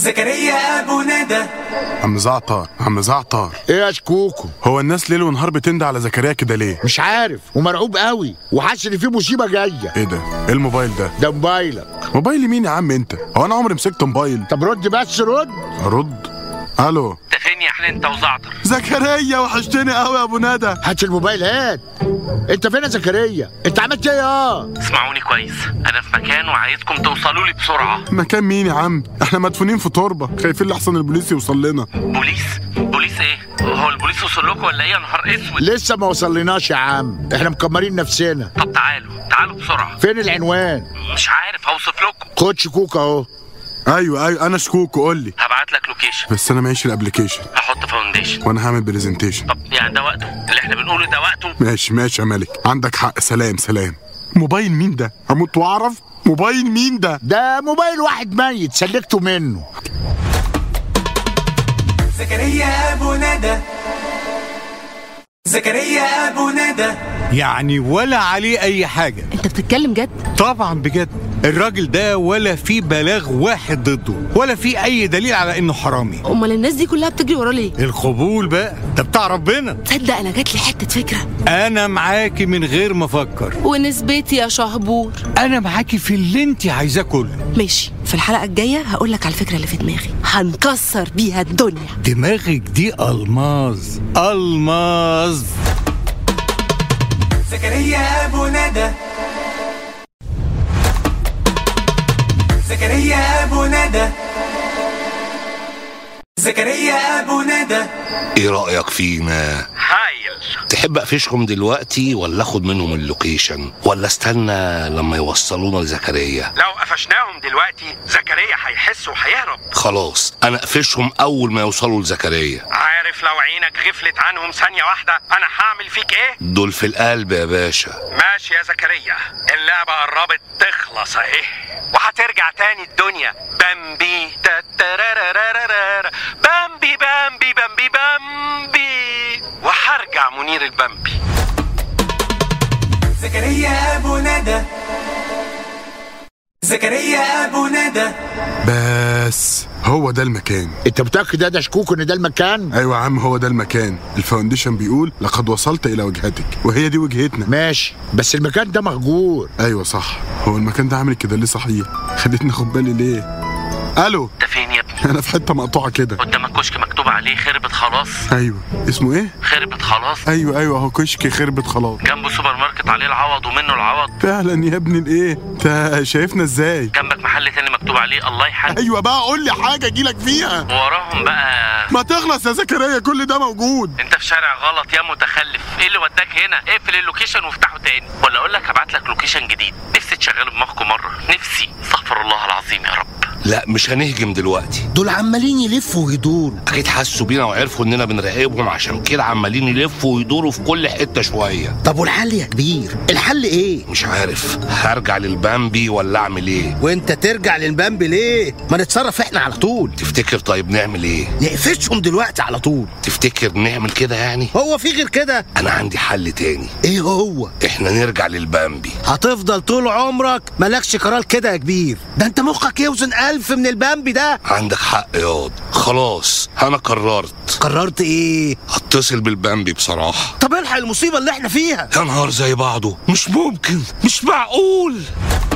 زكريا ابو ندى عم زعتر عم زعتر ايه يا شكوكو هو الناس ليل ونهار بتندى على زكريا كده ليه مش عارف ومرعوب قوي وحاسس ان في مصيبه جايه ايه ده ايه الموبايل ده ده موبايلك موبايل مين يا عم انت هو انا عمري مسكت موبايل طب رد بس رد ارد الو انت فين يا حلين انت وزعتر زكريا وحشتني قوي يا ابو ندى هات الموبايل هات انت فين يا زكريا انت عملت ايه اه اسمعوني كويس انا في مكان وعايزكم توصلوا لي بسرعه مكان مين يا عم احنا مدفونين في تربه خايفين لحسن البوليس يوصل لنا بوليس بوليس ايه هو البوليس وصل لكم ولا ايه يا نهار اسود لسه ما وصلناش يا عم احنا مكمرين نفسنا طب تعالوا تعالوا بسرعه فين العنوان مش عارف هوصف لكم خد شكوك اهو ايوه ايوه انا شكوك قول لي هبعت لك لوكيشن بس انا معيش الابلكيشن هحط فاونديشن وانا هعمل برزنتيشن طب يعني ده وقته اللي احنا بنقوله ده وقته ماشي ماشي يا ملك عندك حق سلام سلام موبايل مين ده هموت واعرف موبايل مين ده ده موبايل واحد ميت سلكته منه زكريا ابو ندى زكريا ابو ندى يعني ولا عليه اي حاجه انت بتتكلم جد طبعا بجد الراجل ده ولا في بلاغ واحد ضده ولا في اي دليل على انه حرامي امال الناس دي كلها بتجري وراه ليه القبول بقى ده بتاع ربنا تصدق انا جات لي حته فكره انا معاكي من غير ما افكر ونسبتي يا شهبور انا معاكي في اللي انت عايزاه كله ماشي في الحلقه الجايه هقول لك على الفكره اللي في دماغي هنكسر بيها الدنيا دماغك دي الماظ الماظ زكريا ابو ندى زكريا ابو ندى زكريا ابو ندى ايه رأيك فينا؟ هايل تحب اقفشهم دلوقتي ولا اخد منهم اللوكيشن ولا استنى لما يوصلونا لزكريا لو قفشناهم دلوقتي زكريا هيحس وهيهرب خلاص انا اقفشهم اول ما يوصلوا لزكريا عارف لو عينك غفلت عنهم ثانيه واحده انا هعمل فيك ايه دول في القلب يا باشا ماشي يا زكريا اللعبة قربت تخلص اهي وهترجع تاني الدنيا بامبي تترارارارارا. بامبي بامبي بامبي بامبي وهرجع منير البامبي زكريا ابو ندى زكريا ابو ندى بس هو ده المكان انت متاكد ده ده شكوك ان ده المكان ايوه يا عم هو ده المكان الفاونديشن بيقول لقد وصلت الى وجهتك وهي دي وجهتنا ماشي بس المكان ده مهجور ايوه صح هو المكان ده عامل كده ليه صحيح خليتني اخد بالي ليه الو انت فين يا ابني انا في حته مقطوعه كده قدامك كشك مكتوب عليه خربت خلاص ايوه اسمه ايه خربت خلاص ايوه ايوه اهو كشك خربت خلاص جنبه سوبر ماركت عليه العوض ومنه العوض فعلا يا ابني الايه انت شايفنا ازاي جنبك محل تاني مكتوب عليه الله يحل ايوه بقى قول لي حاجه اجيلك فيها وراهم بقى ما تخلص يا زكريا كل ده موجود انت في شارع غلط يا متخلف ايه اللي وداك هنا اقفل اللوكيشن وافتحه تاني ولا اقول لك هبعت لك لوكيشن جديد نفسي تشغله دماغكم مره نفسي استغفر الله العظيم يا رب لا مش هنهجم دلوقتي دول عمالين يلفوا ويدوروا اكيد حسوا بينا وعرفوا اننا بنراقبهم عشان كده عمالين يلفوا ويدوروا في كل حته شويه طب والحل يا كبير الحل ايه مش عارف هرجع للبامبي ولا اعمل ايه وانت ترجع للبامب ليه ما نتصرف احنا على طول تفتكر طيب نعمل ايه نقفشهم دلوقتي على طول تفتكر نعمل كده يعني هو في غير كده انا عندي حل تاني ايه هو احنا نرجع للبامبي هتفضل طول عمرك مالكش قرار كده يا كبير ده انت مخك يوزن ألف من البامب ده عندك حق ياض خلاص انا قررت قررت ايه هتصل بالبامبي بصراحه طب الحق المصيبة اللي احنا فيها يا نهار زي بعضه مش ممكن مش معقول